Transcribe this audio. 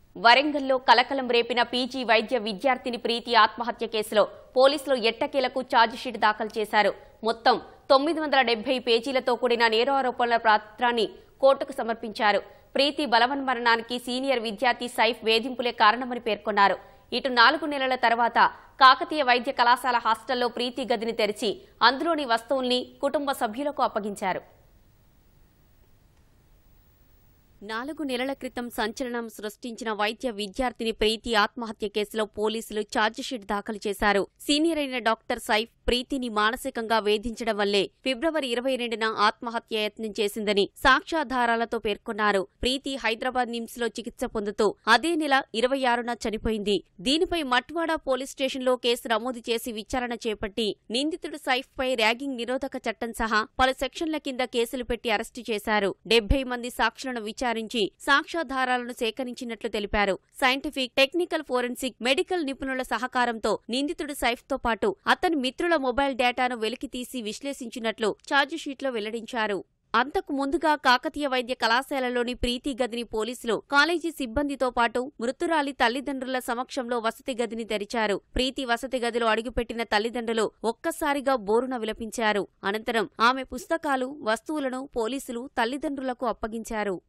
వరంగల్లో కలకలం రేపిన పీజీ వైద్య విద్యార్థిని ప్రీతి ఆత్మహత్య కేసులో పోలీసులు ఎట్టకేలకు ఛార్జిషీట్ దాఖలు చేశారు మొత్తం తొమ్మిది వందల డెబ్బై పేజీలతో కూడిన నేరారోపణల పత్రాన్ని కోర్టుకు సమర్పించారు ప్రీతి బలవన్మరణానికి సీనియర్ విద్యార్థి సైఫ్ వేధింపులే కారణమని పేర్కొన్నారు ఇటు నాలుగు నెలల తర్వాత కాకతీయ వైద్య కళాశాల హాస్టల్లో ప్రీతి గదిని తెరిచి అందులోని వస్తువుల్ని కుటుంబ సభ్యులకు అప్పగించారు నాలుగు నెలల క్రితం సంచలనం సృష్టించిన వైద్య విద్యార్థిని ప్రీతి ఆత్మహత్య కేసులో పోలీసులు ఛార్జిషీట్ దాఖలు చేశారు సీనియర్ అయిన డాక్టర్ సైఫ్ ప్రీతిని మానసికంగా వేధించడం వల్లే ఫిబ్రవరి ఇరవై రెండున ఆత్మహత్య యత్నం చేసిందని సాక్ష్యాధారాలతో పేర్కొన్నారు ప్రీతి హైదరాబాద్ నిమ్స్ లో చికిత్స పొందుతూ అదే నెల ఇరవై ఆరున చనిపోయింది దీనిపై మట్వాడా పోలీస్ స్టేషన్లో కేసు నమోదు చేసి విచారణ చేపట్టి నిందితుడు సైఫ్ పై ర్యాగింగ్ నిరోధక చట్టం సహా పలు సెక్షన్ల కింద కేసులు పెట్టి అరెస్టు చేశారు డెబ్బై మంది సాక్షులను విచారించి సాక్ష్యాధారాలను సేకరించినట్లు తెలిపారు సైంటిఫిక్ టెక్నికల్ ఫోరెన్సిక్ మెడికల్ నిపుణుల సహకారంతో నిందితుడు సైఫ్ తో పాటు అతని మిత్రుల మొబైల్ డేటాను వెలికితీసి విశ్లేషించినట్లు ఛార్జిషీట్లో వెల్లడించారు అంతకు ముందుగా కాకతీయ వైద్య కళాశాలలోని ప్రీతి గదిని పోలీసులు కాలేజీ సిబ్బందితో పాటు మృతురాలి తల్లిదండ్రుల సమక్షంలో వసతి గదిని తెరిచారు ప్రీతి వసతి గదిలో అడుగుపెట్టిన తల్లిదండ్రులు ఒక్కసారిగా బోరున విలపించారు అనంతరం ఆమె పుస్తకాలు వస్తువులను పోలీసులు తల్లిదండ్రులకు అప్పగించారు